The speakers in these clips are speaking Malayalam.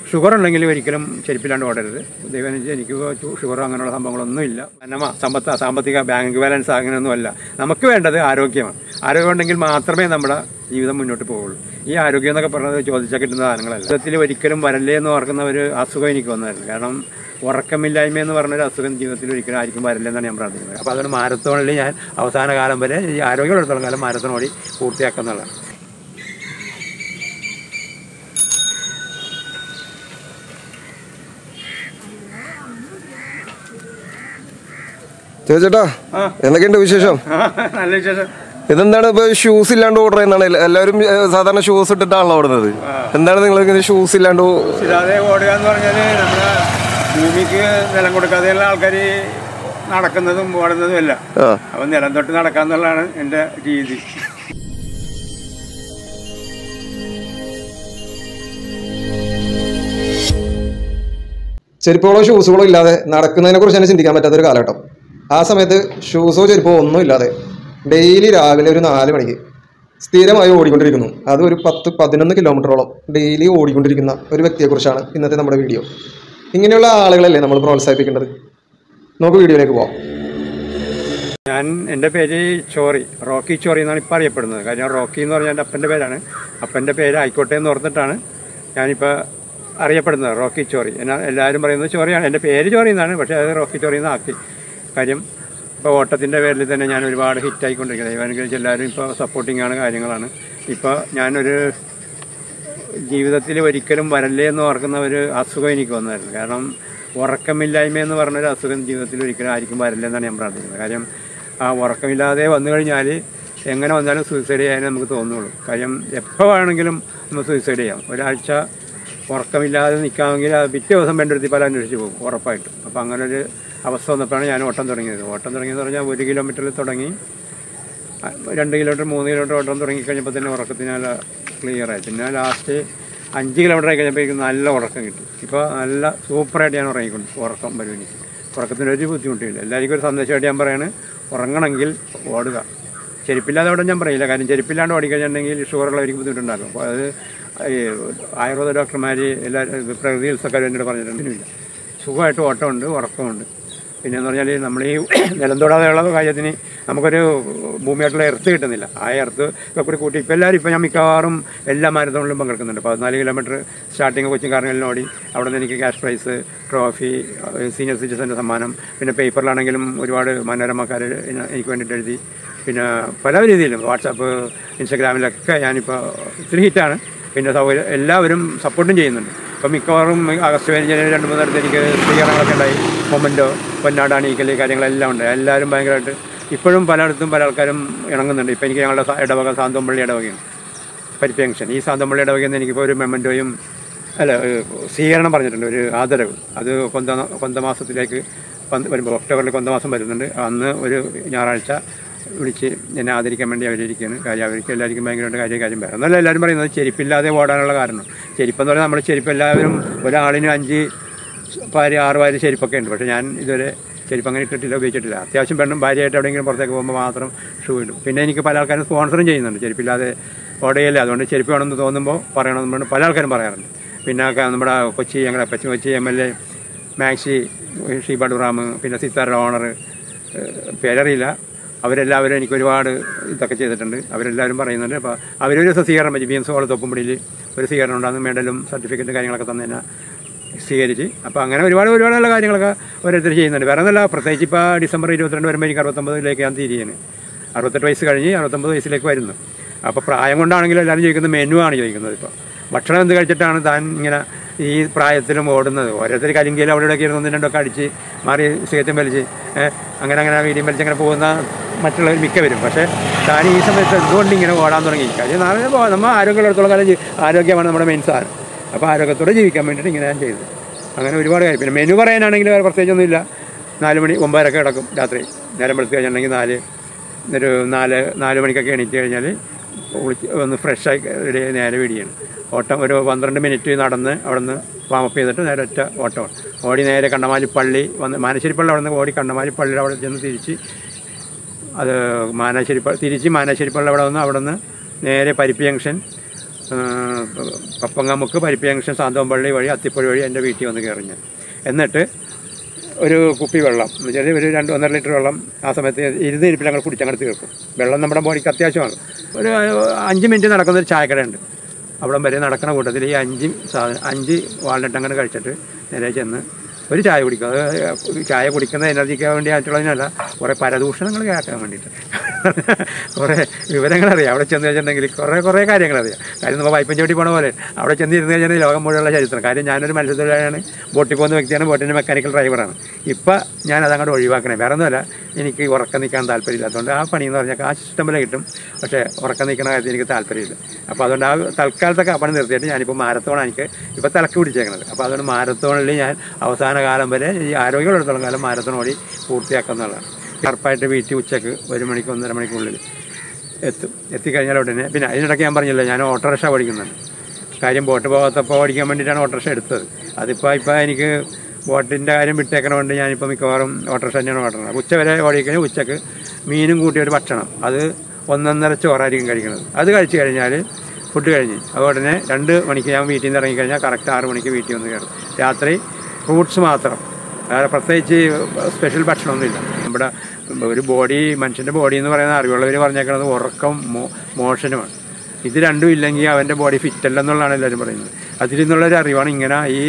ഷുഗർ ഉണ്ടെങ്കിൽ ഒരിക്കലും ചെരുപ്പില്ലാണ്ട് ഓടരുത് ദൈവം എനിക്ക് ഷുഗർ അങ്ങനെയുള്ള സംഭവങ്ങളൊന്നുമില്ല കാരണം സമ്പത്ത് സാമ്പത്തിക ബാങ്ക് ബാലൻസ് അങ്ങനെയൊന്നുമല്ല നമുക്ക് വേണ്ടത് ആരോഗ്യമാണ് ആരോഗ്യം ഉണ്ടെങ്കിൽ മാത്രമേ നമ്മുടെ ജീവിതം മുന്നോട്ട് പോവുള്ളൂ ഈ ആരോഗ്യം എന്നൊക്കെ പറഞ്ഞത് ചോദിച്ചാൽ കിട്ടുന്ന സാധനങ്ങളല്ല ജീവിതത്തിൽ ഒരിക്കലും വരല്ലേ എന്ന് ഓർക്കുന്ന ഒരു അസുഖം എനിക്ക് വന്നായിരുന്നു കാരണം ഉറക്കമില്ലായ്മ എന്ന് പറഞ്ഞൊരു അസുഖം ജീവിതത്തിൽ ഒരിക്കലും ആയിരിക്കും വരില്ലെന്നാണ് ഞാൻ പ്രാർത്ഥിക്കുന്നത് അപ്പോൾ അതുകൊണ്ട് മാരത്തോണിൽ ഞാൻ അവസാന കാലം വരെ ഈ ആരോഗ്യമുള്ളിടത്തോളം കാലം മാരത്തോൺ ഓടി പൂർത്തിയാക്കുന്നുള്ളതാണ് ചേച്ചേട്ടാ എന്തൊക്കെയുണ്ട് വിശേഷം നല്ല വിശേഷം ഇതെന്താണ് ഇപ്പൊ ഷൂസ് ഇല്ലാണ്ട് ഓർഡർ ചെയ്യുന്നതാണ് എല്ല- എല്ലാവരും ഏഹ്, സാധാരണ ഷൂസ് ഇട്ടിട്ടാണല്ലോ ഓടുന്നത് എന്താണ് നിങ്ങൾ ഇങ്ങനെ ഷൂസ് ഇല്ലാണ്ട് ഓ- ഇല്ലാതെ ഓടുക എന്ന് പറഞ്ഞാൽ നമ്മുടെ ഭൂമിക്ക് നിലം കൊടുക്കാതെയുള്ള ആൾക്കാർ നടക്കുന്നതും ഓടുന്നതും അല്ല ആ അപ്പം നിലം തൊട്ട് നടക്കാന്നുള്ളതാണ് എൻ്റെ രീതി ചെരുപ്പുകളോ ഷൂസുകളോ ഇല്ലാതെ നടക്കുന്നതിനെ കുറിച്ച് തന്നെ ചിന്തിക്കാൻ പറ്റാത്തൊരു കാലഘട്ടം ആ സമയത്ത് ഷൂസോ ചെരുപ്പോ ഒന്നും ഇല്ലാതെ ഡെയിലി രാവിലെ ഒരു നാല് മണിക്ക് സ്ഥിരമായി ഓടിക്കൊണ്ടിരിക്കുന്നു അത് ഒരു പത്ത് പതിനൊന്ന് കിലോമീറ്ററോളം ഡെയിലി ഓടിക്കൊണ്ടിരിക്കുന്ന ഒരു വ്യക്തിയെക്കുറിച്ചാണ് ഇന്നത്തെ നമ്മുടെ വീഡിയോ ഇങ്ങനെയുള്ള ആളുകളല്ലേ നമ്മൾ പ്രോത്സാഹിപ്പിക്കേണ്ടത് നമുക്ക് വീഡിയോയിലേക്ക് പോവാം ഞാൻ എൻ്റെ പേര് ചോറി റോക്കി ചോറി എന്നാണ് ഇപ്പോൾ അറിയപ്പെടുന്നത് കാര്യം റോക്കി എന്ന് പറഞ്ഞാൽ എൻ്റെ അപ്പൻ്റെ പേരാണ് അപ്പൻ്റെ പേര് ആയിക്കോട്ടെ എന്ന് ഓർത്തിട്ടാണ് ഞാനിപ്പോൾ അറിയപ്പെടുന്നത് റോക്കി ചോറി എന്നാ എല്ലാവരും പറയുന്നത് ചോറിയാണ് എൻ്റെ പേര് ചോറി എന്നാണ് പക്ഷേ അത് റോക്കി ചോറി എന്ന് ആക്കി കാര്യം ഇപ്പോൾ ഓട്ടത്തിൻ്റെ പേരിൽ തന്നെ ഞാൻ ഒരുപാട് ഹിറ്റ് ആയിക്കൊണ്ടിരിക്കുന്നത് ദൈവാനുഗ്രഹിച്ച് എല്ലാവരും ഇപ്പോൾ സപ്പോർട്ടിംഗ് ആണ് കാര്യങ്ങളാണ് ഇപ്പോൾ ഞാനൊരു ജീവിതത്തിൽ ഒരിക്കലും വരല്ലേ എന്ന് ഓർക്കുന്ന ഒരു അസുഖം എനിക്ക് വന്നായിരുന്നു കാരണം ഉറക്കമില്ലായ്മ എന്ന് പറഞ്ഞൊരു അസുഖം ജീവിതത്തിൽ ഒരിക്കലും ആർക്കും വരില്ല എന്നാണ് ഞാൻ പ്രാർത്ഥിക്കുന്നത് കാര്യം ആ ഉറക്കമില്ലാതെ വന്നു കഴിഞ്ഞാൽ എങ്ങനെ വന്നാലും സൂയിസൈഡ് ചെയ്യാനേ നമുക്ക് തോന്നുള്ളൂ കാര്യം എപ്പോൾ വേണമെങ്കിലും നമുക്ക് സൂയിസൈഡ് ചെയ്യാം ഒരാഴ്ച ഉറക്കമില്ലാതെ നിൽക്കാമെങ്കിൽ അത് പിറ്റേ ദിവസം വേണ്ടെടുത്ത് പല അന്വേഷിച്ച് പോകും ഉറപ്പായിട്ടും അപ്പോൾ അങ്ങനെ ഒരു അവസ്ഥ വന്നപ്പോഴാണ് ഞാൻ ഓട്ടം തുടങ്ങിയത് ഓട്ടം തുടങ്ങിയെന്ന് പറഞ്ഞാൽ ഒരു കിലോമീറ്ററിൽ തുടങ്ങി ആ, രണ്ട് കിലോമീറ്റർ മൂന്ന് കിലോമീറ്റർ ഓട്ടം തുടങ്ങിക്കഴിഞ്ഞപ്പോൾ തന്നെ ഉറക്കത്തിനാൽ ക്ലിയറായി പിന്നെ ലാസ്റ്റ് അഞ്ച് കിലോമീറ്റർ ആയി കഴിഞ്ഞപ്പോഴേക്കും നല്ല ഉറക്കം കിട്ടി ഇപ്പോൾ നല്ല സൂപ്പറായിട്ട് ഞാൻ ഉറങ്ങിക്കൊണ്ട് ഉറക്കം വരും എനിക്ക് ഉറക്കത്തിന് ഒരു ബുദ്ധിമുട്ടില്ല എല്ലാവർക്കും ഒരു സന്ദേശമായിട്ട് ഞാൻ പറയാണ് ഉറങ്ങണമെങ്കിൽ ഓടുക ചെരുപ്പില്ലാതെ ഓടാൻ ഞാൻ പറയില്ല കാര്യം ചെരുപ്പില്ലാണ്ട് ഓടിക്കഴിഞ്ഞിട്ടുണ്ടെങ്കിൽ ഷുഗറുള്ളവർക്ക് ബുദ്ധിമുട്ടുണ്ടാകും അപ്പോൾ അത് ഈ ആയുർവേദ ഡോക്ടർമാർ എല്ലാ പ്രകൃതി ചികിത്സക്കാരും എന്നോട് പറഞ്ഞിട്ടുണ്ടില്ല സുഖമായിട്ട് ഓട്ടമുണ്ട് ഉറക്കമുണ്ട് പിന്നെന്ന് പറഞ്ഞാൽ നമ്മൾ ഈ നിലം തൊടാതെയുള്ള കാര്യത്തിന് നമുക്കൊരു ഭൂമിയായിട്ടുള്ള എർത്ത് കിട്ടുന്നില്ല ആ എർത്ത് ഒക്കെ കൂടി കൂട്ടി ഇപ്പോൾ എല്ലാവരും ഇപ്പോൾ ഞാൻ മിക്കവാറും എല്ലാ മാരത്തോണിലും പങ്കെടുക്കുന്നുണ്ട് പതിനാല് കിലോമീറ്റർ സ്റ്റാർട്ടിങ് കൊച്ചിൻ കാർണിവലിന് ഓടി അവിടെ നിന്ന് എനിക്ക് ക്യാഷ് പ്രൈസ് ട്രോഫി സീനിയർ സിറ്റിസൻ്റെ സമ്മാനം പിന്നെ പേപ്പറിലാണെങ്കിലും ഒരുപാട് മനോരമക്കാർ എനിക്ക് വേണ്ടിയിട്ട് എഴുതി പിന്നെ പല രീതിയിലും വാട്സാപ്പ് ഇൻസ്റ്റാഗ്രാമിലൊക്കെ ഞാനിപ്പോൾ ഇത്തിരി ഹിറ്റാണ് പിന്നെ സൗകര്യം എല്ലാവരും സപ്പോർട്ടും ചെയ്യുന്നുണ്ട് ഇപ്പം മിക്കവാറും അഗസ്റ്റ് പതിനഞ്ചിന് രണ്ട് മൂന്ന് തരത്തിൽ എനിക്ക് സ്വീകരണങ്ങളൊക്കെ ഉണ്ടായി മൊമെൻറ്റോ പൊന്നാട് അണീക്കൽ കാര്യങ്ങളെല്ലാം ഉണ്ട് എല്ലാവരും ഭയങ്കരമായിട്ട് ഇപ്പോഴും പലയിടത്തും പല ആൾക്കാരും ഇണങ്ങുന്നുണ്ട് ഇപ്പം എനിക്ക് ഞങ്ങളുടെ സ- ഇടവക സാന്തോമ്പള്ളി ഇടവകയാണ് പരിപ്പ് ജംഗ്ഷൻ ഈ സാന്തോമ്പള്ളി ഇടവകയിൽ നിന്ന് എനിക്കിപ്പോൾ ഒരു മെമ്മൻറ്റോയും അല്ല ഒരു സ്വീകരണം പറഞ്ഞിട്ടുണ്ട് ഒരു ആദരവ് അത് കൊന്ത കൊന്തമാസത്തിലേക്ക് വന്ന് വരുമ്പോൾ ഒക്ടോബറിൽ കൊന്തമാസം വരുന്നുണ്ട് അന്ന് ഒരു ഞായറാഴ്ച വിളിച്ച് എന്നെ ആദരിക്കാൻ വേണ്ടി അവരിയ്ക്കുകയാണ് കാര്യം അവർക്ക് എല്ലാവർക്കും ഭയങ്കരമായിട്ട് കാര്യം കാര്യം പറയാം എന്നല്ല എല്ലാവരും പറയുന്നത് ചെരുപ്പില്ലാതെ ഓടാനുള്ള കാരണം ചെരുപ്പെന്ന് പറഞ്ഞാൽ നമ്മുടെ ചെരുപ്പ് എല്ലാവരും ഒരാളിന് അഞ്ച് പാര് ആറ് പാര് ചെരുപ്പൊക്കെ ഉണ്ട് പക്ഷേ ഞാൻ ഇതുവരെ ചെരുപ്പ് അങ്ങനെ ഇട്ടിട്ടില്ല ഉപയോഗിച്ചിട്ടില്ല അത്യാവശ്യം പെണ്ണും ഭാര്യയായിട്ട് എവിടെയെങ്കിലും പുറത്തേക്ക് പോകുമ്പോൾ മാത്രം ഷൂ ഇടും പിന്നെ എനിക്ക് പല ആൾക്കാരും സ്പോൺസറും ചെയ്യുന്നുണ്ട് ചെരുപ്പില്ലാതെ ഓടയില്ല അതുകൊണ്ട് ചെരുപ്പ് വേണമെന്ന് തോന്നുമ്പോൾ പറയണമെന്ന് പറഞ്ഞ് പല ആൾക്കാരും പറയാറുണ്ട് പിന്നെ ക- നമ്മുടെ കൊച്ചി ഞങ്ങളുടെ Kochi Kochi M L A Maxi Sheeba Duram പിന്നെ സിത്താരുടെ ഓണർ പേരറിയില്ല അവരെല്ലാവരും എനിക്ക് ഒരുപാട് ഇതൊക്കെ ചെയ്തിട്ടുണ്ട് അവരെല്ലാവരും പറയുന്നുണ്ട് അപ്പോൾ അവരൊരു സ്വീകരണം വെച്ച് ബി എം സോള് തൊപ്പുംപടിയിൽ ഒരു സ്വീകരണം ഉണ്ടാകുന്ന മെഡലും സർട്ടിഫിക്കറ്റും കാര്യങ്ങളൊക്കെ തന്നെ എന്നെ സ്വീകരിച്ച് അപ്പോൾ അങ്ങനെ ഒരുപാട് ഒരുപാട് നല്ല കാര്യങ്ങളൊക്കെ ഓരോരുത്തർ ചെയ്യുന്നുണ്ട് വേറെ ഒന്നല്ല പ്രത്യേകിച്ച് ഇപ്പോൾ ഡിസംബർ ഇരുപത്തിരണ്ട് വരുമ്പോൾ എനിക്ക് അറുപത്തൊമ്പതിലേക്ക് ഞാൻ തിരിയാണ് അറുപത്തെട്ട് വയസ്സ് കഴിഞ്ഞ് അറുപത്തൊമ്പത് വയസ്സിലേക്ക് വരുന്നു അപ്പോൾ പ്രായം കൊണ്ടാണെങ്കിലും എല്ലാവരും ചോദിക്കുന്നത് മെനു ആണ് ചോദിക്കുന്നത് ഇപ്പോൾ ഭക്ഷണം എന്ത് കഴിച്ചിട്ടാണ് താൻ ഇങ്ങനെ ഈ പ്രായത്തിലും ഓടുന്നത് ഓരോരുത്തർ കരിങ്കയിൽ അവിടെ ഇവിടെയൊക്കെ ഇരുന്ന് രണ്ടൊക്കെ അടിച്ച് മാറി സിഗരറ്റും വലിച്ച് ഏഹ്, അങ്ങനെ അങ്ങനെ വീടിയും വലിച്ച് അങ്ങനെ പോകുന്ന മറ്റുള്ളവർ മിക്കവരും പക്ഷേ താൻ ഈ സമയത്ത് എന്തുകൊണ്ട് ഇങ്ങനെ ഓടാൻ തുടങ്ങി കാര്യം നാളെ പോ- നമ്മൾ ആരോഗ്യമുള്ളിടത്തോളം കാലം ജീ- ആരോഗ്യമാണ് നമ്മുടെ മെയിൻ സാധനം അപ്പോൾ ആരോഗ്യത്തോടെ ജീവിക്കാൻ വേണ്ടിയിട്ട് ഇങ്ങനെ ഞാൻ ചെയ്തു അങ്ങനെ ഒരുപാട് കാര്യം പിന്നെ മെനു പറയാനാണെങ്കിൽ വേറെ പ്രത്യേകിച്ചൊന്നുമില്ല നാല് മണി ഒമ്പതരൊക്കെ കിടക്കും രാത്രി നേരം വെളുത്ത് കഴിഞ്ഞിട്ടുണ്ടെങ്കിൽ നാല് ഒരു നാല് നാല് മണിക്കൊക്കെ എണീറ്റ് കഴിഞ്ഞാൽ കുളിച്ച് ഒന്ന് ഫ്രഷായി റെഡി ആയി നേരെ വീടിയാണ് ഓട്ടം ഒരു പന്ത്രണ്ട് മിനിറ്റ് നടന്ന് അവിടെ നിന്ന് വാമപ്പ് ചെയ്തിട്ട് നേരെ ഒറ്റ ഓട്ടമാണ് ഓടി നേരെ കണ്ണമാലി പള്ളി വന്ന് മാനശ്ശേരി പള്ളി അവിടെ നിന്ന് ഓടി കണ്ണമാലി പള്ളിയുടെ അവിടെ ചെന്ന് തിരിച്ച് അത് മാനാശ്ശേരി പ- തിരിച്ച് മാനാശ്ശേരി പള്ളി അവിടെ വന്ന് അവിടെ നിന്ന് നേരെ പരിപ്പ് ജംഗ്ഷൻ കപ്പങ്ങാമുക്ക് പരിപ്പ് ജംഗ്ഷൻ സാന്തോമ്പള്ളി വഴി അത്തിപ്പുഴ വഴി എൻ്റെ വീട്ടിൽ വന്ന് കയറി ഞാൻ എന്നിട്ട് ഒരു കുപ്പി വെള്ളം എന്ന് വെച്ചാൽ ഒരു രണ്ട് ഒന്നര ലിറ്റർ വെള്ളം ആ സമയത്ത് ഇരുന്ന് ഇരിപ്പിൽ ഞങ്ങൾ കുടിച്ചങ്ങോട്ട് തീർക്കും വെള്ളം നമ്മുടെ ബോഡിക്ക് അത്യാവശ്യമാണ് ഒരു അഞ്ച് മിനിറ്റ് നടക്കുന്ന ഒരു ചായക്കടയുണ്ട് അവിടം വരെ നടക്കുന്ന കൂട്ടത്തിൽ ഈ അഞ്ച് സാധനം അഞ്ച് വാൾനട്ട് അങ്ങനെ കഴിച്ചിട്ട് നേരെ ചെന്ന് ഒരു ചായ കുടിക്കും അത് ചായ കുടിക്കുന്ന എനർജിക്ക് വേണ്ടി ആയിട്ടുള്ളതിനല്ല കുറേ പരദൂഷണങ്ങൾ കേൾക്കാൻ വേണ്ടിയിട്ട് കുറേ വിവരങ്ങളറിയാം അവിടെ ചെന്ന് വെച്ചിട്ടുണ്ടെങ്കിൽ കുറേ കുറേ കാര്യങ്ങളറിയാം കാര്യം നമ്മൾ വൈപ്പൻ ചോട്ടി പോണ പോലെ അവിടെ ചെന്ന് ഇരുന്ന് കഴിഞ്ഞാൽ ലോകം മുഴുവനുള്ള ചരിത്രം കാര്യം ഞാനൊരു മത്സ്യത്തൊഴിലാളിയാണ് ബോട്ടിൽ പോകുന്ന വ്യക്തിയാണ് ബോട്ടിൻ്റെ മെക്കാനിക്കൽ ഡ്രൈവറാണ് ഇപ്പം ഞാൻ അതങ്ങോട്ട് ഒഴിവാക്കണേ വേറെ ഒന്നുമല്ല എനിക്ക് ഉറക്കം നിൽക്കാൻ താല്പര്യമില്ലാത്തതുകൊണ്ട് ആ പണി എന്ന് പറഞ്ഞാൽ കാശ് ഇഷ്ടം പോലെ കിട്ടും പക്ഷേ ഉറക്കം നിൽക്കുന്ന കാര്യത്തിൽ എനിക്ക് താല്പര്യമില്ല അപ്പോൾ അതുകൊണ്ട് ആ തൽക്കാലത്തൊക്കെ ആ പണി നിർത്തിയിട്ട് ഞാനിപ്പോൾ മാരത്തോൺ എനിക്ക് ഇപ്പോൾ തിളക്ക് പിടിച്ചേക്കണത് അപ്പോൾ അതുകൊണ്ട് മാരത്തോണിൽ ഞാൻ അവസാന കാലം വരെ ഈ ആരോഗ്യമുള്ളിടത്തോളം കാലം മാരത്തോൺ ഓടി പൂർത്തിയാക്കുന്നതാണ് കറുപ്പായിട്ട് വീട്ടിൽ ഉച്ചക്ക് ഒരു മണിക്ക് ഒന്നര മണിക്കുള്ളിൽ എത്തും എത്തിക്കഴിഞ്ഞാൽ ഉടനെ പിന്നെ അതിനിടയ്ക്ക് ഞാൻ പറഞ്ഞില്ല ഞാൻ ഓട്ടോറിക്ഷ ഓടിക്കുന്നുണ്ട് കാര്യം ബോട്ട് പോകാത്തപ്പോൾ ഓടിക്കാൻ വേണ്ടിയിട്ടാണ് ഓട്ടോറിക്ഷ എടുത്തത് അതിപ്പോൾ ഇപ്പോൾ എനിക്ക് ബോട്ടിൻ്റെ കാര്യം വിട്ടേക്കണതുകൊണ്ട് ഞാനിപ്പോൾ മിക്കവാറും ഓട്ടോറിക്ഷ തന്നെയാണ് ഓടുന്നത് ഉച്ച വരെ ഓടിക്കഴിഞ്ഞാൽ ഉച്ചക്ക് മീനും കൂട്ടിയ ഒരു ഭക്ഷണം അത് ഒന്നൊന്നര ചോറായിരിക്കും കഴിക്കുന്നത് അത് കഴിച്ച് കഴിഞ്ഞാൽ ഫുഡ് കഴിഞ്ഞ് അത് ഉടനെ രണ്ട് മണിക്ക് ഞാൻ വീട്ടിൽ നിന്ന് ഇറങ്ങിക്കഴിഞ്ഞാൽ കറക്റ്റ് ആറ് മണിക്ക് വീട്ടിൽ വന്ന് കയറും രാത്രി ഫ്രൂട്ട്സ് മാത്രം വേറെ പ്രത്യേകിച്ച് സ്പെഷ്യൽ ഭക്ഷണമൊന്നുമില്ല നമ്മുടെ ഒരു ബോഡി മനുഷ്യൻ്റെ ബോഡി എന്ന് പറയുന്ന അറിവുള്ളവർ പറഞ്ഞേക്കുന്നത് ഉറക്കം മോ മോഷനുമാണ് ഇത് രണ്ടും ഇല്ലെങ്കിൽ അവൻ്റെ ബോഡി ഫിറ്റ് അല്ലെന്നുള്ളതാണ് എല്ലാവരും പറയുന്നത് അതിൽ നിന്നുള്ളൊരു അറിവാണ് ഇങ്ങനെ ഈ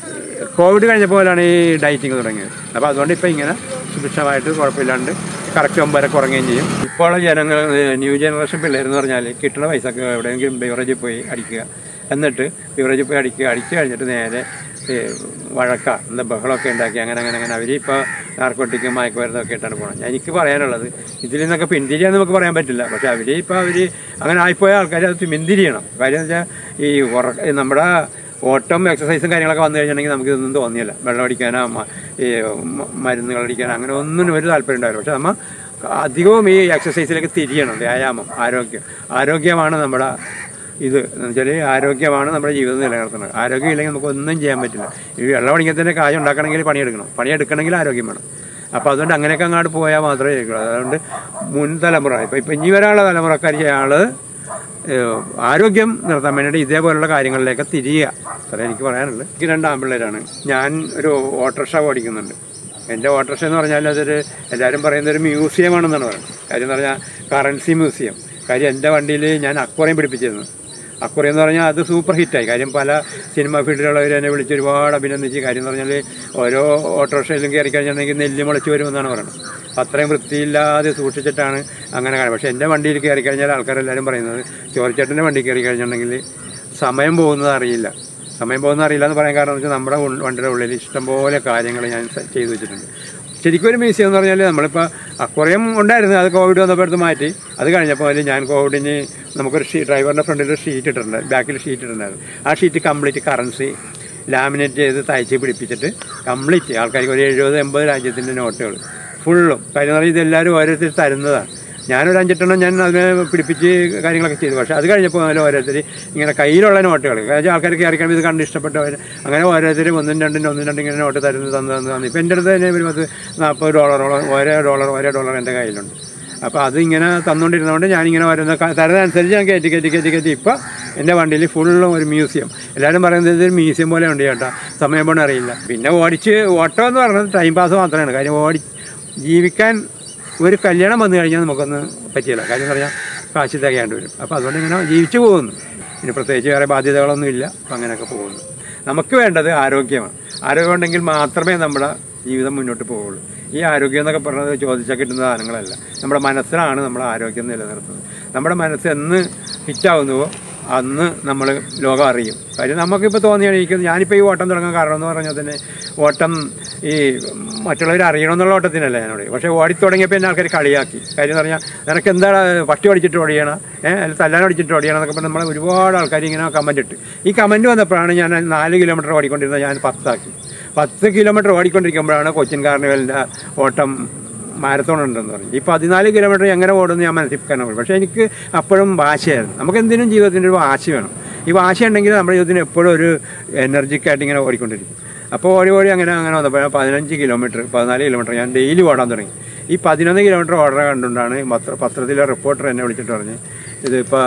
കോവിഡ് കഴിഞ്ഞപ്പോൾ പോലാണ് ഈ ഡയറ്റിങ് തുടങ്ങിയത് അപ്പോൾ അതുകൊണ്ട് ഇപ്പോൾ ഇങ്ങനെ സുഭിക്ഷമായിട്ട് കുഴപ്പമില്ലാണ്ട് കറക്റ്റ് ഒമ്പരക്ക് ഉറങ്ങുകയും ചെയ്യും ഇപ്പോൾ ജനങ്ങൾ ന്യൂ ജനറേഷൻ പിള്ളേരെന്ന് പറഞ്ഞാൽ കിട്ടുന്ന പൈസക്ക് എവിടെയെങ്കിലും ബിവറേജിൽ പോയി അടിക്കുക എന്നിട്ട് ബിവറേജിൽ പോയി അടിക്കുക അടിച്ച് കഴിഞ്ഞിട്ട് നേരെ ഈ വഴക്ക എന്താ ബഹളമൊക്കെ ഉണ്ടാക്കി അങ്ങനെ അങ്ങനെ അങ്ങനെ അവരിപ്പോൾ നാർക്കോട്ടിക്കും മയക്കുമരുന്നൊക്കെ ഇട്ടാണ് പോകണം എനിക്ക് പറയാനുള്ളത് ഇതിൽ നിന്നൊക്കെ പിന്തിരിയാന്ന് നമുക്ക് പറയാൻ പറ്റില്ല പക്ഷെ അവർ ഇപ്പോൾ അവർ അങ്ങനെ ആയിപ്പോയ ആൾക്കാർ അത് പിന്തിരിയണം കാര്യം എന്ന് വെച്ചാൽ ഈ ഉറക്ക ഈ നമ്മുടെ ഓട്ടം എക്സസൈസും കാര്യങ്ങളൊക്കെ വന്നു കഴിഞ്ഞിട്ടുണ്ടെങ്കിൽ നമുക്ക് ഇതൊന്നും തോന്നിയില്ല വെള്ളം അടിക്കാനോ മ- ഈ മ- മരുന്നുകൾ അടിക്കാനോ അങ്ങനെ ഒന്നിനും ഒരു താല്പര്യം ഉണ്ടാവില്ല പക്ഷെ നമ്മൾ അധികവും ഈ എക്സസൈസിലേക്ക് തിരിയണം വ്യായാമം ആരോഗ്യം ആരോഗ്യമാണ് നമ്മുടെ ഇത് എന്ന് വെച്ചാൽ ആരോഗ്യമാണ് നമ്മുടെ ജീവിതം നിലനിർത്തുന്നത് ആരോഗ്യം ഇല്ലെങ്കിൽ നമുക്ക് ഒന്നും ചെയ്യാൻ പറ്റില്ല ഈ വെള്ളം അടിക്കത്തിൻ്റെ കാര്യം ഉണ്ടാക്കണമെങ്കിൽ പണിയെടുക്കണം പണിയെടുക്കണമെങ്കിൽ ആരോഗ്യം വേണം അപ്പോൾ അതുകൊണ്ട് അങ്ങനെയൊക്കെ അങ്ങോട്ട് പോയാൽ മാത്രമേ ഇരിക്കുള്ളൂ അതുകൊണ്ട് മുൻ തലമുറ ഇപ്പോൾ ഇപ്പം ഇനി വരാനുള്ള തലമുറക്കാരി ആള് ഏഹ്, ആരോഗ്യം നിർത്താൻ വേണ്ടിയിട്ട് ഇതേപോലുള്ള കാര്യങ്ങളിലേക്ക് തിരിയുക അത്രേ എനിക്ക് പറയാനുള്ളത് എനിക്ക് രണ്ട് ആമ്പിള്ളേരാണ് ഞാൻ ഒരു ഓട്ടോറിക്ഷ ഓടിക്കുന്നുണ്ട് എൻ്റെ ഓട്ടോറിക്ഷ എന്ന് പറഞ്ഞാൽ അതൊരു എല്ലാവരും പറയുന്ന ഒരു മ്യൂസിയമാണെന്നാണ് പറയുന്നത് കാര്യം എന്ന് പറഞ്ഞാൽ കറൻസി മ്യൂസിയം കാര്യം എൻ്റെ വണ്ടിയിൽ ഞാൻ അക്വറിയം പിടിപ്പിച്ചിരുന്നു അക്കുറി എന്ന് പറഞ്ഞാൽ അത് സൂപ്പർ ഹിറ്റായി കാര്യം പല സിനിമ ഫീൽഡിലുള്ളവർ എന്നെ വിളിച്ച് ഒരുപാട് അഭിനന്ദിച്ച് കാര്യം എന്ന് പറഞ്ഞാൽ ഓരോ ഓട്ടോറിക്ഷയിലും കയറി കഴിഞ്ഞിട്ടുണ്ടെങ്കിൽ നെല്ല് മുളച്ച് വരുമെന്നാണ് പറയുന്നത് അപ്പം അത്രയും വൃത്തിയില്ലാതെ സൂക്ഷിച്ചിട്ടാണ് അങ്ങനെ കാണുന്നത് പക്ഷേ എൻ്റെ വണ്ടിയിൽ കയറി കഴിഞ്ഞാൽ ആൾക്കാരെല്ലാവരും പറയുന്നത് ചോറിച്ചേട്ടൻ്റെ വണ്ടി കയറി കഴിഞ്ഞിട്ടുണ്ടെങ്കിൽ സമയം പോകുന്നത് അറിയില്ല സമയം പോകുന്നത് അറിയില്ല എന്ന് പറയാൻ കാരണം എന്ന് വെച്ചാൽ നമ്മുടെ ഉൾ- വണ്ടിയുടെ ഉള്ളിൽ ഇഷ്ടംപോലെ കാര്യങ്ങൾ ഞാൻ സ- ചെയ്തു വെച്ചിട്ടുണ്ട് ശരിക്കും ഒരു മ്യൂസിയം എന്ന് പറഞ്ഞാൽ നമ്മളിപ്പോൾ അക്വറിയം ഉണ്ടായിരുന്നു അത് കോവിഡ് വന്നപ്പോൾ എടുത്ത് മാറ്റി അത് കഴിഞ്ഞപ്പോൾ അതിൽ ഞാൻ കോവിഡിന് നമുക്കൊരു ഷീ ഡ്രൈവറിൻ്റെ ഫ്രണ്ടിൽ ഒരു ഷീറ്റ് ഇട്ടിട്ടുണ്ട് ബാക്കിൽ ഷീറ്റ് ഇട്ടിട്ടുണ്ടായിരുന്നു ആ ഷീറ്റ് കംപ്ലീറ്റ് കറൻസി ലാമിനേറ്റ് ചെയ്ത് തയ്ച്ച് പിടിപ്പിച്ചിട്ട് കംപ്ലീറ്റ് ആൾക്കാർക്ക് ഒരു എഴുപത് എൺപത് രാജ്യത്തിൻ്റെ നോട്ടുകൾ ഫുള്ളും കാര്യം എന്ന് പറഞ്ഞാൽ ഇതെല്ലാവരും ഓരോരുത്തർ തരുന്നതാണ് ഞാനൊരു അഞ്ചെട്ടെണ്ണം ഞാൻ അതിനെ പിടിപ്പിച്ച് കാര്യങ്ങളൊക്കെ ചെയ്തു പക്ഷേ അത് കഴിഞ്ഞപ്പോൾ അതിൽ ഓരോരുത്തർ ഇങ്ങനെ കയ്യിലുള്ള നോട്ടുകൾ കാരണം ആൾക്കാർ കയറി കഴിയുമ്പോൾ ഇത് കണ്ട് ഇഷ്ടപ്പെട്ടവർ അങ്ങനെ ഓരോരുത്തരും ഒന്നും രണ്ടും ഒന്നും രണ്ടും ഇങ്ങനെ നോട്ട് തരുന്നത് തന്നു തന്നു തന്നു ഇപ്പം എൻ്റെ അടുത്ത് തന്നെ ഒരു പത്ത് നാൽപ്പത് ഡോളറോളം ഓരോ ഡോളർ ഓരോ ഡോളർ എൻ്റെ കയ്യിലുണ്ട് അപ്പോൾ അത് ഇങ്ങനെ തന്നുകൊണ്ടിരുന്നതുകൊണ്ട് ഞാനിങ്ങനെ ഓരോന്ന് ക- തരുന്നതനുസരിച്ച് ഞാൻ കയറ്റി കയറ്റി കയറ്റി കയറ്റി ഇപ്പം എൻ്റെ വണ്ടിയിൽ ഫുള്ളും ഒരു മ്യൂസിയം എല്ലാവരും പറയുന്നത് ഇതൊരു മ്യൂസിയം പോലെ ഉണ്ട് ചേട്ടാ സമയം പോണ അറിയില്ല പിന്നെ ഓടിച്ച് ഓട്ടം എന്ന് പറയുന്നത് ടൈം പാസ് മാത്രമാണ് കാര്യം ഓടി ജീവിക്കാൻ ഒരു കല്യാണം വന്നു കഴിഞ്ഞാൽ നമുക്കൊന്ന് പറ്റിയില്ല കാര്യം എന്ന് പറഞ്ഞാൽ കാശ് തികയാണ്ട് വരും അപ്പോൾ അതുകൊണ്ട് ഇങ്ങനെ ജീവിച്ചു പോകുന്നു പിന്നെ പ്രത്യേകിച്ച് വേറെ ബാധ്യതകളൊന്നും ഇല്ല അപ്പം അങ്ങനെയൊക്കെ പോകുന്നു നമുക്ക് വേണ്ടത് ആരോഗ്യമാണ് ആരോഗ്യം ഉണ്ടെങ്കിൽ മാത്രമേ നമ്മുടെ ജീവിതം മുന്നോട്ട് പോവുള്ളൂ ഈ ആരോഗ്യം എന്നൊക്കെ പറഞ്ഞത് ചോദിച്ചാൽ കിട്ടുന്ന സാധനങ്ങളല്ല നമ്മുടെ മനസ്സിലാണ് നമ്മുടെ ആരോഗ്യം നിലനിർത്തുന്നത് നമ്മുടെ മനസ്സ് എന്ന് ഹിറ്റാവുന്നുവോ അന്ന് നമ്മൾ ലോകം അറിയും കാര്യം നമുക്കിപ്പോൾ തോന്നിയാണ് എനിക്ക് ഞാനിപ്പോൾ ഈ ഓട്ടം തുടങ്ങാൻ കാരണം എന്ന് പറഞ്ഞാൽ തന്നെ ഓട്ടം ഈ മറ്റുള്ളവർ അറിയണമെന്നുള്ള ഓട്ടത്തിനല്ല ഞാനോട് പക്ഷേ ഓടി തുടങ്ങിയപ്പോൾ എന്നെ ആൾക്കാർ കളിയാക്കി കാര്യം എന്ന് പറഞ്ഞാൽ നിനക്ക് എന്താണ് പട്ടി ഓടിച്ചിട്ട് ഓടിയണം ഏഹ് അല്ലെങ്കിൽ തല്ലാൻ ഓടിച്ചിട്ട് ഓടിയണം എന്നൊക്കെ പറഞ്ഞ് നമ്മൾ ഒരുപാട് ആൾക്കാർ ഇങ്ങനെ കമൻറ്റ് ഇട്ട് ഈ കമൻറ്റ് വന്നപ്പോഴാണ് ഞാൻ നാല് കിലോമീറ്റർ ഓടിക്കൊണ്ടിരുന്നത് ഞാൻ പത്താക്കി പത്ത് കിലോമീറ്റർ ഓടിക്കൊണ്ടിരിക്കുമ്പോഴാണ് കൊച്ചിൻ കാർണിവലിൻ്റെ ഓട്ടം മാരത്തോൺ ഉണ്ടെന്ന് പറഞ്ഞു ഈ പതിനാല് കിലോമീറ്റർ എങ്ങനെ ഓടുമെന്ന് ഞാൻ മനസ്സിലാക്കാൻ പോയി പക്ഷേ എനിക്ക് അപ്പോഴും വാശയായിരുന്നു നമുക്ക് എന്തിനും ജീവിതത്തിൻ്റെ ഒരു വാശി വേണം ഈ വാശി ഉണ്ടെങ്കിൽ നമ്മുടെ ജീവിതത്തിന് എപ്പോഴും ഒരു എനർജിക്കായിട്ട് ഇങ്ങനെ ഓടിക്കൊണ്ടിരിക്കും അപ്പോൾ ഓടി ഓടി അങ്ങനെ അങ്ങനെ വന്നപ്പോൾ പതിനഞ്ച് കിലോമീറ്റർ പതിനാല് കിലോമീറ്റർ ഞാൻ ഡെയിലി ഓടാൻ തുടങ്ങി ഈ പതിനൊന്ന് കിലോമീറ്റർ ഓർഡർ കണ്ടുകൊണ്ടാണ് പത്ര പത്രത്തിലെ റിപ്പോർട്ടർ എന്നെ വിളിച്ചിട്ട് പറഞ്ഞ് ഇതിപ്പോൾ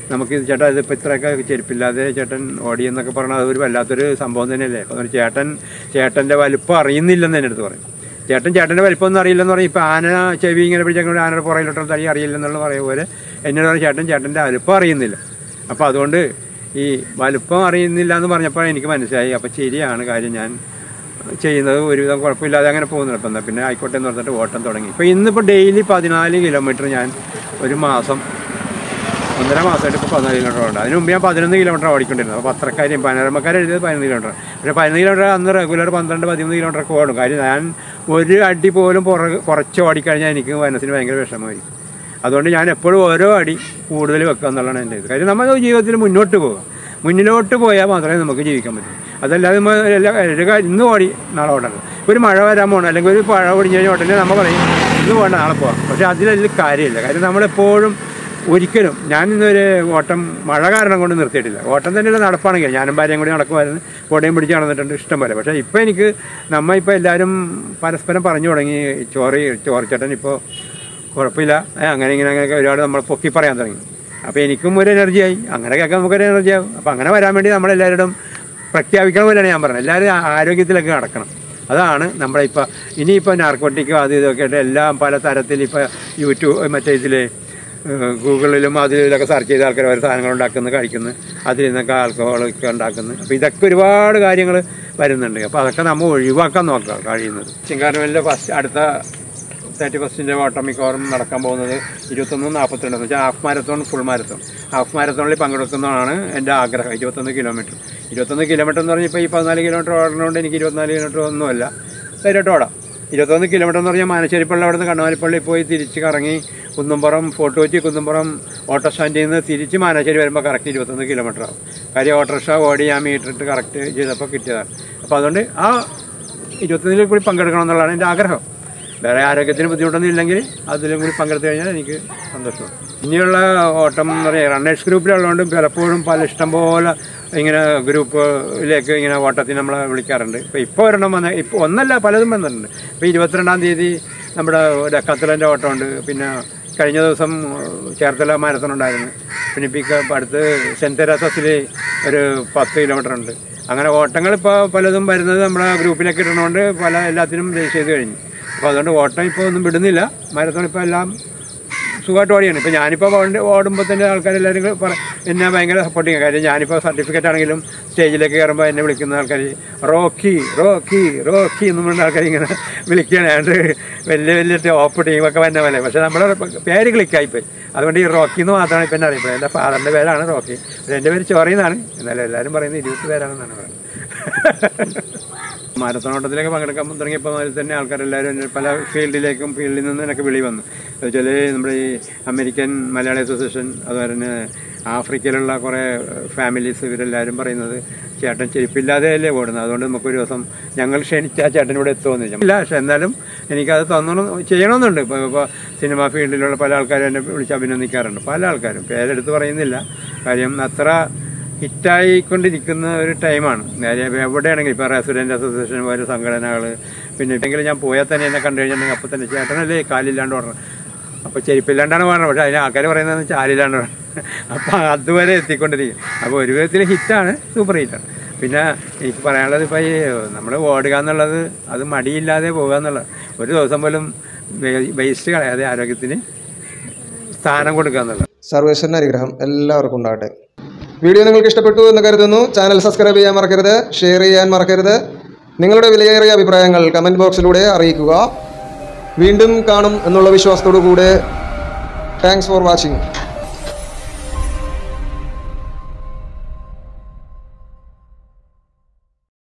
നമുക്ക് ഇത് ചേട്ടാ ഇതിപ്പോൾ ഇത്രയൊക്കെ ചെരുപ്പില്ലാതെ ചേട്ടൻ ഓടിയെന്നൊക്കെ പറഞ്ഞാൽ അതൊരു വല്ലാത്തൊരു സംഭവം തന്നെയല്ലേ അപ്പോൾ ഒരു ചേട്ടൻ ചേട്ടൻ്റെ വലിപ്പം അറിയുന്നില്ലെന്ന് എൻ്റെ അടുത്ത് പറയും ചേട്ടൻ ചേട്ടൻ്റെ വലിപ്പമൊന്നും അറിയില്ലെന്ന് പറയും ഇപ്പോൾ ആന ചെവി ഇങ്ങനെ പിടിച്ചെങ്കിൽ ആനയുടെ പുറയിലോട്ടുള്ള തടി അറിയില്ലെന്നുള്ള പറയും പോലെ എന്നോട് പറയും ചേട്ടൻ ചേട്ടൻ്റെ വലിപ്പം അറിയുന്നില്ല അപ്പോൾ അതുകൊണ്ട് ഈ വലുപ്പം അറിയുന്നില്ല എന്ന് പറഞ്ഞപ്പോൾ എനിക്ക് മനസ്സിലായി അപ്പോൾ ശരിയാണ് കാര്യം ഞാൻ ചെയ്യുന്നത് ഒരുവിധം കുഴപ്പമില്ലാതെ അങ്ങനെ പോകുന്നുണ്ട് അപ്പം എന്നാൽ പിന്നെ ആയിക്കോട്ടെ എന്ന് പറഞ്ഞിട്ട് ഓട്ടം തുടങ്ങി ഇപ്പോൾ ഇന്നിപ്പോൾ ഡെയിലി പതിനാല് കിലോമീറ്റർ ഞാൻ ഒരു മാസം ഒന്നര മാസമായിട്ട് ഇപ്പോൾ പതിനാല് കിലോമീറ്റർ ഉണ്ട് അതിന് മുമ്പ് ഞാൻ പതിനൊന്ന് കിലോമീറ്റർ ഓടിക്കൊണ്ടിരുന്നത് അപ്പോൾ പത്രക്കാരും പനോരമക്കാർ എഴുതിയത് പതിനൊന്ന് കിലോമീറ്റർ പക്ഷേ പതിനൊന്ന് കിലോമീറ്റർ അന്ന് റെഗുലർ പന്ത്രണ്ട് പതിമൂന്ന് കിലോമീറ്റർ ഒക്കെ ഓടും കാര്യം ഞാൻ ഒരു അടി പോലും പുറകെ കുറച്ച് ഓടിക്കഴിഞ്ഞാൽ എനിക്ക് മനസ്സിന് ഭയങ്കര വിഷമമായിരിക്കും അതുകൊണ്ട് ഞാൻ എപ്പോഴും ഓരോ അടി കൂടുതൽ വെക്കുക എന്നുള്ളതാണ് എൻ്റെ ഇത് കാര്യം നമ്മൾ ജീവിതത്തിൽ മുന്നോട്ട് പോകുക മുന്നിലോട്ട് പോയാൽ മാത്രമേ നമുക്ക് ജീവിക്കാൻ പറ്റൂ അതല്ലാതെ നമ്മൾ എല്ലാ ഒരു കാര്യം ഇന്ന് ഓടി നാളെ ഓടണം ഇപ്പോൾ ഒരു മഴ വരാൻ പോകണം അല്ലെങ്കിൽ ഒരു പഴ ഒടിഞ്ഞ് കഴിഞ്ഞാൽ ഉടനെ നമ്മൾ പറയും ഇന്ന് പോകണ്ട നാളെ പോകാം പക്ഷേ അതിലതിൽ കാര്യമില്ല കാര്യം നമ്മളെപ്പോഴും ഒരിക്കലും ഞാൻ ഇന്നൊരു ഓട്ടം മഴ കാരണം കൊണ്ട് നിർത്തിയിട്ടില്ല ഓട്ടം തന്നെയുള്ള നടപ്പാണെങ്കിൽ ഞാനും ഭാര്യയും കൂടി നടക്കുമായിരുന്നു കോടയും പിടിച്ച് നടന്നിട്ടുണ്ട് ഇഷ്ടം പോലെ പക്ഷേ ഇപ്പോൾ എനിക്ക് നമ്മ ഇപ്പോൾ എല്ലാവരും പരസ്പരം പറഞ്ഞു തുടങ്ങി ചോറി ചോറിച്ചേട്ടൻ ഇപ്പോൾ കുഴപ്പമില്ല ഏ, അങ്ങനെ ഇങ്ങനെ അങ്ങനെയൊക്കെ ഒരുപാട് നമ്മൾ പൊക്കി പറയാൻ തുടങ്ങി അപ്പോൾ എനിക്കും ഒരു എനർജിയായി അങ്ങനെ കേൾക്കാൻ നമുക്കൊരു എനർജിയാവും അപ്പോൾ അങ്ങനെ വരാൻ വേണ്ടി നമ്മളെല്ലാവരോടും പ്രഖ്യാപിക്കണം പോലെയാണ് ഞാൻ പറഞ്ഞത് എല്ലാവരും ആ- ആരോഗ്യത്തിലൊക്കെ നടക്കണം അതാണ് നമ്മുടെ ഇപ്പോൾ ഇനിയിപ്പോൾ നാർക്കോട്ടിക്കും അത് ഇതൊക്കെ ആയിട്ട് എല്ലാം പല തരത്തിൽ ഇപ്പോൾ യൂട്യൂബ് മറ്റേ ഇതിൽ ഗൂഗിളിലും അതിലും ഇതിലൊക്കെ സെർച്ച് ചെയ്ത ആൾക്കാർ ഓരോ സാധനങ്ങൾ ഉണ്ടാക്കുന്നു കഴിക്കുന്നു അതിൽ നിന്നൊക്കെ ആൽക്കഹോളൊക്കെ ഉണ്ടാക്കുന്നു അപ്പോൾ ഇതൊക്കെ ഒരുപാട് കാര്യങ്ങൾ വരുന്നുണ്ട് അപ്പോൾ അതൊക്കെ നമ്മൾ ഒഴിവാക്കാൻ നോക്കുക കഴിയുന്നത് ചിങ്കാരവലിൻ്റെ ഫസ്റ്റ് അടുത്ത തേർട്ടി ഫസ്റ്റിൻ്റെ ഓട്ടം മിക്കവാറും നടക്കാൻ പോകുന്നത് ഇരുപത്തൊന്ന് നാൽപ്പത്തിരണ്ട് എന്ന് വെച്ചാൽ half marathon full marathon half മാരത്തോണിൽ പങ്കെടുക്കുന്നതാണ് എൻ്റെ ആഗ്രഹം ഇരുപത്തൊന്ന് കിലോമീറ്റർ ഇരുപത്തൊന്ന് കിലോമീറ്റർ എന്ന് പറഞ്ഞാൽ ഇപ്പോൾ ഈ പതിനാല് കിലോമീറ്റർ ഓടുന്നതുകൊണ്ട് എനിക്ക് ഇരുപത്തിനാല് കിലോമീറ്റർ ഒന്നുമല്ല ധൈര്യമായിട്ട് ഓടാം ഇരുപത്തൊന്ന് കിലോമീറ്റർ എന്ന് പറഞ്ഞാൽ മാനശ്ശേരിപ്പള്ളി അവിടെ നിന്ന് കണ്ണുമാലിപ്പള്ളി പോയി തിരിച്ച് കറങ്ങി കുന്നുംപുറം ഫോർട്ട് കൊച്ചി കുന്നുംപുറം ഓട്ടോ സ്റ്റാൻഡിൽ നിന്ന് തിരിച്ച് മാനശ്ശേരി വരുമ്പോൾ കറക്റ്റ് ഇരുപത്തൊന്ന് കിലോമീറ്റർ ആവും കാര്യം ഓട്ടോറിക്ഷ ഓടി ഞാൻ മീറ്റർ ഇട്ട് കറക്റ്റ് ചെയ്തപ്പോൾ കിട്ടിയതാണ് അപ്പോൾ അതുകൊണ്ട് ആ ഇരുപത്തൊന്നിൽ കൂടി പങ്കെടുക്കണം എന്നുള്ളതാണ് എൻ്റെ ആഗ്രഹം വേറെ ആരോഗ്യത്തിന് ബുദ്ധിമുട്ടൊന്നും ഇല്ലെങ്കിൽ അതിലും കൂടി പങ്കെടുത്തു കഴിഞ്ഞാൽ എനിക്ക് സന്തോഷമാണ് ഇനിയുള്ള ഓട്ടം എന്ന് പറയുക റണ്ണേഴ്സ് ഗ്രൂപ്പിലുള്ളതുകൊണ്ട് പലപ്പോഴും പല ഇഷ്ടം പോലെ ഇങ്ങനെ ഗ്രൂപ്പിലേക്ക് ഇങ്ങനെ ഓട്ടത്തിന് നമ്മളെ വിളിക്കാറുണ്ട് ഇപ്പോൾ ഇപ്പോൾ ഒരെണ്ണം വന്ന ഇപ്പോൾ ഒന്നല്ല പലതും വന്നിട്ടുണ്ട് ഇപ്പോൾ ഇരുപത്തിരണ്ടാം തീയതി നമ്മുടെ ഡക്കത്തലൻ്റെ ഓട്ടമുണ്ട് പിന്നെ കഴിഞ്ഞ ദിവസം ചേർത്തല മാരത്തൺ ഉണ്ടായിരുന്നു പിന്നെ ഇപ്പോൾ ഇപ്പം അടുത്ത് സെൻറ്റ് തെരാസസിൽ ഒരു പത്ത് കിലോമീറ്റർ ഉണ്ട് അങ്ങനെ ഓട്ടങ്ങൾ ഇപ്പോൾ പലതും വരുന്നത് നമ്മുടെ ഗ്രൂപ്പിലേക്ക് ഇടുന്നതുകൊണ്ട് പല എല്ലാത്തിനും രജിസ്റ്റർ ചെയ്ത് കഴിഞ്ഞു അപ്പോൾ അതുകൊണ്ട് ഓട്ടം ഇപ്പോൾ ഒന്നും വിടുന്നില്ല മാരത്തോൺ ഇപ്പോൾ എല്ലാം സുഖമായിട്ട് ഓടിയാണ് ഇപ്പോൾ ഞാനിപ്പോൾ ഓടി ഓടുമ്പോൾ തന്നെ ആൾക്കാരെല്ലാവരും കൂടെ പറ എന്നെ ഭയങ്കര സപ്പോർട്ടിങ് കാര്യം ഞാനിപ്പോൾ സർട്ടിഫിക്കറ്റ് ആണെങ്കിലും സ്റ്റേജിലേക്ക് കയറുമ്പോൾ എന്നെ വിളിക്കുന്ന ആൾക്കാർ റോക്കി റോക്കി റോക്കി എന്ന് പറഞ്ഞ ആൾക്കാർ ഇങ്ങനെ വിളിക്കുകയാണ് അതുകൊണ്ട് വലിയ വലിയ ടോപ്പ് ടീമൊക്കെ വന്ന പോലെ പക്ഷേ നമ്മുടെ പേര് ക്ലിക്കായിപ്പോയി അതുകൊണ്ട് ഈ റോക്കി എന്ന് മാത്രമാണ് ഇപ്പം എന്നെ അറിയപ്പെടുന്നത് എൻ്റെ ഫാദറിൻ്റെ പേരാണ് റോക്കി എൻ്റെ പേര് ചോറിയെന്നാണ് എന്നാലും എല്ലാവരും പറയുന്നത് ഇരുപത്തി പേരാണെന്നാണ് പറയുന്നത് മാരത്തോൺ ഓട്ടത്തിലേക്ക് പങ്കെടുക്കാൻ തുടങ്ങിയപ്പോൾ മുതൽ തന്നെ ആൾക്കാരെല്ലാവരും എന്നെ പല ഫീൽഡിലേക്കും ഫീൽഡിൽ നിന്ന് എനിക്ക് വിളി വന്നു വെച്ചാൽ നമ്മുടെ ഈ അമേരിക്കൻ മലയാളി അസോസിയേഷൻ അതുപോലെ തന്നെ ആഫ്രിക്കയിലുള്ള കുറേ ഫാമിലീസ് ഇവരെല്ലാവരും പറയുന്നത് ചേട്ടൻ ചെരുപ്പില്ലാതെ അല്ലേ ഓടുന്നത് അതുകൊണ്ട് നമുക്കൊരു ദിവസം ഞങ്ങൾ ക്ഷണിച്ച ആ ചേട്ടൻ ഇവിടെ എത്തുമെന്ന് ചോദിച്ചു ഇല്ല പക്ഷെ എന്നാലും എനിക്കത് തന്നോണം ചെയ്യണമെന്നുണ്ട് ഇപ്പോൾ ഇപ്പോൾ സിനിമാ ഫീൽഡിലുള്ള പല ആൾക്കാരും എന്നെ വിളിച്ച് അഭിനന്ദിക്കാറുണ്ട് പല ആൾക്കാരും പേരെടുത്ത് പറയുന്നില്ല കാര്യം അത്ര ഹിറ്റായിക്കൊണ്ടിരിക്കുന്ന ഒരു ടൈമാണ് കാര്യം എവിടെയാണെങ്കിലും ഇപ്പോൾ റെസിഡൻറ്റ് അസോസിയേഷൻ പോലെ സംഘടനകൾ പിന്നെ ഇപ്പെങ്കിലും ഞാൻ പോയാൽ തന്നെ എന്നെ കണ്ടു കഴിഞ്ഞിട്ടുണ്ടെങ്കിൽ അപ്പോൾ തന്നെ ചേട്ടനല്ലേ കാലില്ലാണ്ട് ഓടണം അപ്പോൾ ചെരുപ്പില്ലാണ്ടാണ് പറഞ്ഞത് പക്ഷേ അതിന് ആൾക്കാർ പറയുന്നത് ചാലില്ലാണ്ട് ഓടണം അപ്പോൾ അതുവരെ എത്തിക്കൊണ്ടിരിക്കും അപ്പോൾ ഒരു വിധത്തിൽ ഹിറ്റാണ് സൂപ്പർ ഹിറ്റാണ് പിന്നെ എനിക്ക് പറയാനുള്ളത് ഇപ്പോൾ ഈ നമ്മൾ ഓടുക എന്നുള്ളത് അത് മടിയില്ലാതെ പോകുക എന്നുള്ളത് ഒരു ദിവസം പോലും വേസ്റ്റ് കളയാതെ ആരോഗ്യത്തിന് സ്ഥാനം കൊടുക്കുക എന്നുള്ളത് സർവേശ്വരൻ്റെ അനുഗ്രഹം എല്ലാവർക്കും ഉണ്ടാകട്ടെ വീഡിയോ നിങ്ങൾക്ക് ഇഷ്ടപ്പെട്ടു എന്ന് കരുതുന്നു ചാനൽ സബ്സ്ക്രൈബ് ചെയ്യാൻ മറക്കരുത് ഷെയർ ചെയ്യാൻ മറക്കരുത് നിങ്ങളുടെ വിലയേറിയ അഭിപ്രായങ്ങൾ കമൻറ്റ് ബോക്സിലൂടെ അറിയിക്കുക വീണ്ടും കാണും എന്നുള്ള വിശ്വാസത്തോടു കൂടെ താങ്ക്സ് ഫോർ വാച്ചിങ്